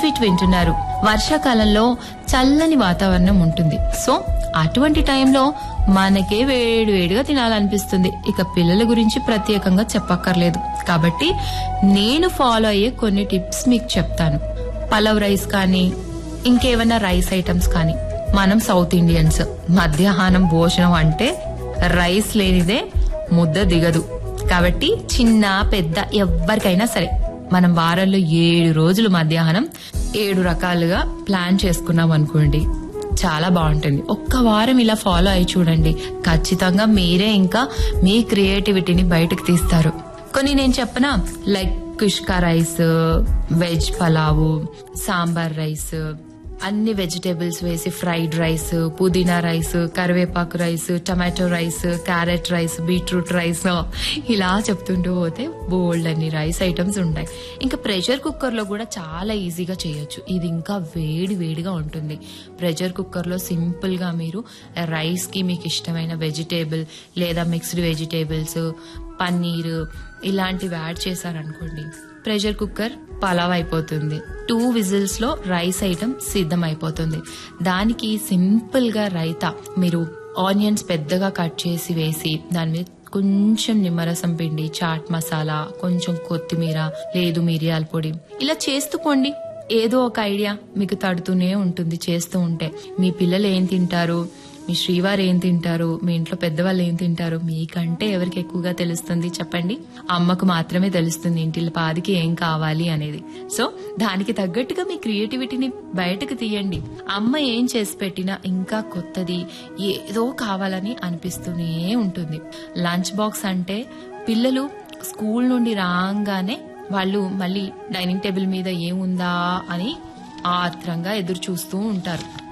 fit వింటున్నారు వర్షాకాలంలో చల్లని వాతావరణం ఉంటుంది సో అటువంటి టైంలో మనకే వేడి వేడిగా తినాలనిపిస్తుంది ఇక పిల్లల గురించి ప్రత్యేకంగా చెప్పక్కర్లేదు కాబట్టి నేను ఫాలో అయ్యే కొన్ని టిప్స్ మీకు చెప్తాను పలవ్ రైస్ కానీ ఇంకేమైనా రైస్ ఐటమ్స్ కానీ మనం సౌత్ ఇండియన్స్ మధ్యాహ్నం భోజనం అంటే రైస్ లేనిదే ముద్ద దిగదు కాబట్టి చిన్న పెద్ద ఎవ్వరికైనా సరే మనం వారంలో ఏడు రోజులు మధ్యాహ్నం ఏడు రకాలుగా ప్లాన్ చేసుకున్నాం అనుకోండి చాలా బాగుంటుంది ఒక్క వారం ఇలా ఫాలో అయి చూడండి ఖచ్చితంగా మీరే ఇంకా మీ క్రియేటివిటీని బయటకు తీస్తారు కొన్ని నేను చెప్పనా like kushka rice veg pulao sambar rice అన్ని వెజిటేబుల్స్ వేసి ఫ్రైడ్ రైస్ పుదీనా రైస్ కరివేపాకు rice tomato rice carrot rice beetroot rice ఇలా చెప్తుంటూ పోతే బోల్డ్ అన్ని రైస్ ఐటమ్స్ ఉంటాయి ఇంకా ప్రెషర్ కుక్కర్ లో కూడా చాలా ఈజీగా చేయొచ్చు ఇది ఇంకా వేడి వేడిగా ఉంటుంది ప్రెషర్ కుక్కర్ లో సింపుల్ గా మీరు రైస్ కి మీకు ఇష్టమైన వెజిటేబుల్ లేదా మిక్స్డ్ వెజిటేబుల్స్ పన్నీర్ ఇలాంటివి యాడ్ చేశారనుకోండి ప్రెషర్ కుక్కర్ పలావ్ అయిపోతుంది టూ విజిల్స్ లో రైస్ ఐటమ్ సిద్ధం అయిపోతుంది దానికి సింపుల్ గా రైతా మీరు ఆనియన్స్ పెద్దగా కట్ చేసి వేసి దాని మీద కొంచెం నిమ్మరసం పిండి చాట్ మసాలా కొంచెం కొత్తిమీర లేదు మిరియాల పొడి ఇలా చేస్తూ పోండి ఏదో ఒక ఐడియా మీకు తడుతూనే ఉంటుంది చేస్తూ ఉంటే మీ పిల్లలు ఏం తింటారు మీ శ్రీవారు ఏం తింటారు మీ ఇంట్లో పెద్దవాళ్ళు ఏం తింటారు మీకంటే ఎవరికి ఎక్కువగా తెలుస్తుంది చెప్పండి అమ్మకు మాత్రమే తెలుస్తుంది ఇంటిల పాదికి ఏం కావాలి అనేది సో దానికి తగ్గట్టుగా మీ క్రియేటివిటీని బయటకు తీయండి అమ్మ ఏం చేసి పెట్టినా ఇంకా కొత్తది ఏదో కావాలని అనిపిస్తూనే ఉంటుంది లంచ్ బాక్స్ అంటే పిల్లలు స్కూల్ నుండి రాగానే వాళ్ళు మళ్ళీ డైనింగ్ టేబుల్ మీద ఏముందా అని ఆత్రంగా ఎదురు చూస్తూ ఉంటారు